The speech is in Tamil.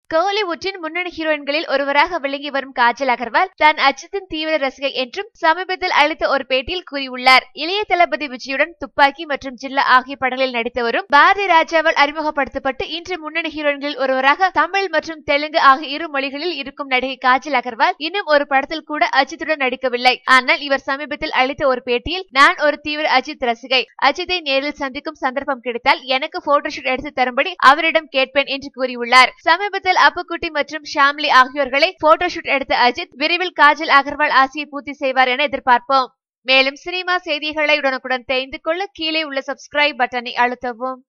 கோலிவுட்டின் முன்னணி ஹீரோயின்களில் ஒருவராக விளங்கி வரும் காஜல் அகர்வால் தான் அஜித்தின் தீவிர ரசிகை என்றும் சமீபத்தில் அளித்த ஒரு பேட்டியில் கூறியுள்ளார் இளைய தளபதி விஜயுடன் துப்பாக்கி மற்றும் ஜில்லா ஆகிய படங்களில் நடித்து வரும் பாரதி ராஜாவால் அறிமுகப்படுத்தப்பட்டு இன்று முன்னணி ஹீரோயின்களில் ஒருவராக தமிழ் மற்றும் தெலுங்கு ஆகிய இரு மொழிகளில் இருக்கும் நடிகை காஜல் அகர்வால் இன்னும் ஒரு படத்தில் கூட அஜித்துடன் நடிக்கவில்லை ஆனால் இவர் சமீபத்தில் அளித்த ஒரு பேட்டியில் நான் ஒரு தீவிர அஜித் ரசிகை அஜித்தை நேரில் சந்திக்கும் சந்தர்ப்பம் கிடைத்தால் எனக்கு போட்டோஷூட் எடுத்து தரும்படி அவரிடம் கேட்பேன் என்று கூறியுள்ளார் சமீபத்தில் அப்புக்குட்டி மற்றும் ஷாம்லி ஆகியோர்களை போட்டோஷூட் எடுத்த அஜித் விரைவில் காஜல் அகர்வால் ஆசையை பூர்த்தி செய்வார் என எதிர்பார்ப்போம் மேலும் சினிமா செய்திகளை உடனுக்குடன் தெரிந்து கொள்ள கீழே உள்ள சப்ஸ்கிரைப் பட்டனை அழுத்தவும்